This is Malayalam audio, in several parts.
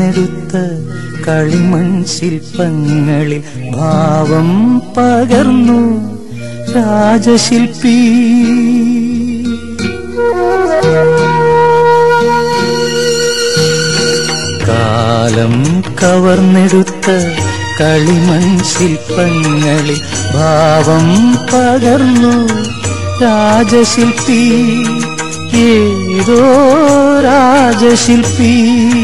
കവർന്നെടുത്ത കളിമൺ ശില്പങ്ങളിൽ ഭാവം പകർന്നു രാജശില്പി കാലം കവർന്നെടുത്ത കളിമൺ ശില്പങ്ങളിൽ ഭാവം പകർന്നു രാജശില്പി ഏതോ രാജശില്പി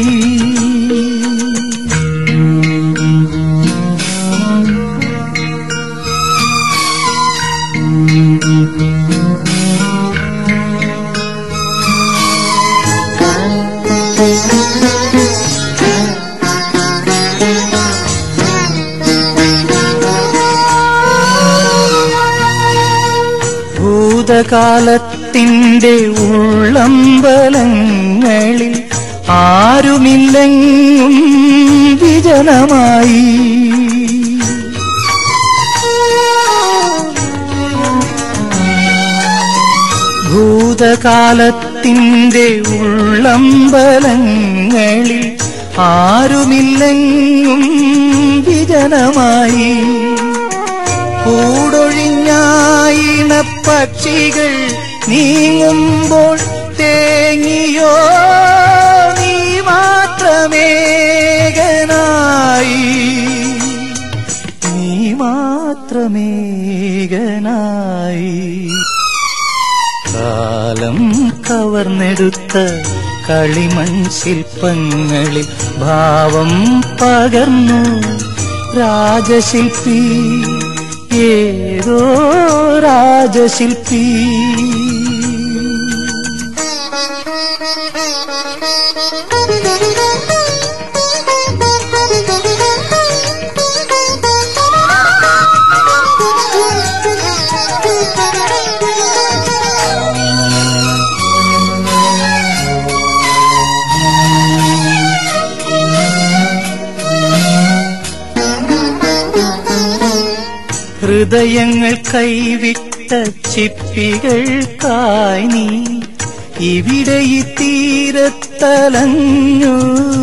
ഭൂതകാലത്തിൻ്റെ ഉള്ളമ്പലങ്ങളിൽ ആരുമില്ലെങ്ങും വിജനമായി ഭൂതകാലത്തിൻ്റെ ഉള്ളമ്പലങ്ങളിൽ ആരുമില്ലെങ്ങും വിജനമായി കൂടൊഴിഞ്ഞായിണ പക്ഷികൾ നീങ്ങുമ്പോൾ തേങ്ങിയോ നീ മാത്രമേകനായി നീ മാത്രമേകനായി കാലം കവർന്നെടുത്ത കളിമൺ ശില്പങ്ങളിൽ ഭാവം പകർന്നു രാജശില്പി ഏതോ രാജശില്പി ഹൃദയങ്ങൾ കൈവിട്ട ചിപ്പികൾക്കായി നീ ഇവിടെ ഈ തീരത്തലഞ്ഞു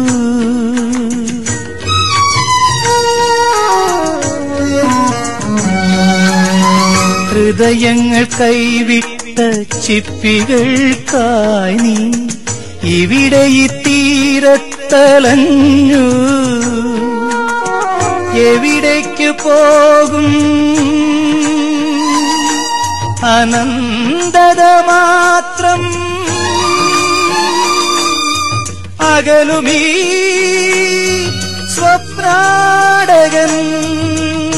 ഹൃദയങ്ങൾ കൈവിട്ട ചിപ്പികൾക്കായി നീ ഇവിടെ ഈ തീരത്തലഞ്ഞു എവിടേക്ക് പോകും അനന്തത മാത്രം അകലുമീ സ്വപ്നാടകൻ